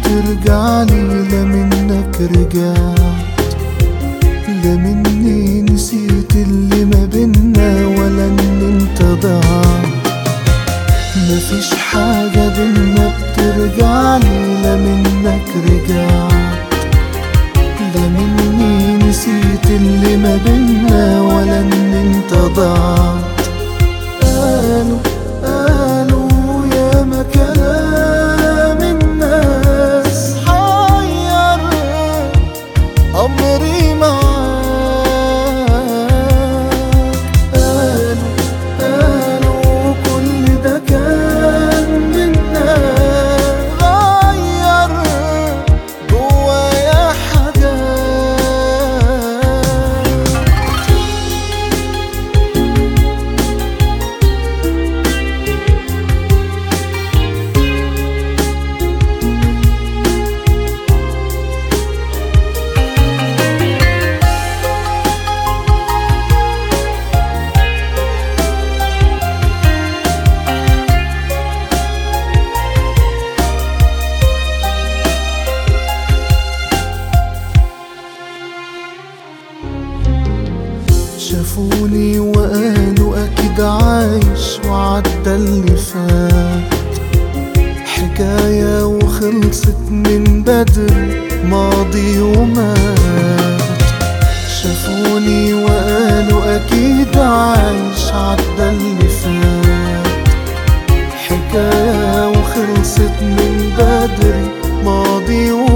بترجعلي لا منك رجعت لا مني نسيت اللي ما بينا ولا ان انت ضاعت مفيش حاجة بينا بترجعلي لا منك رجعت لا مني نسيت اللي ما بينا ولا ان انت ضاعت قالوا قالوا يا ما كلام الناس حير أمري معاك قالوا قالوا كل ده كان منا غير جوايا حاجات شافوني وقالوا اكيد عايش وعدى اللي فات حكاية وخلصت من بدري ماضي ومات شافوني وقالوا اكيد عايش عدى اللي فات حكاية وخلصت من بدري ماضي ومات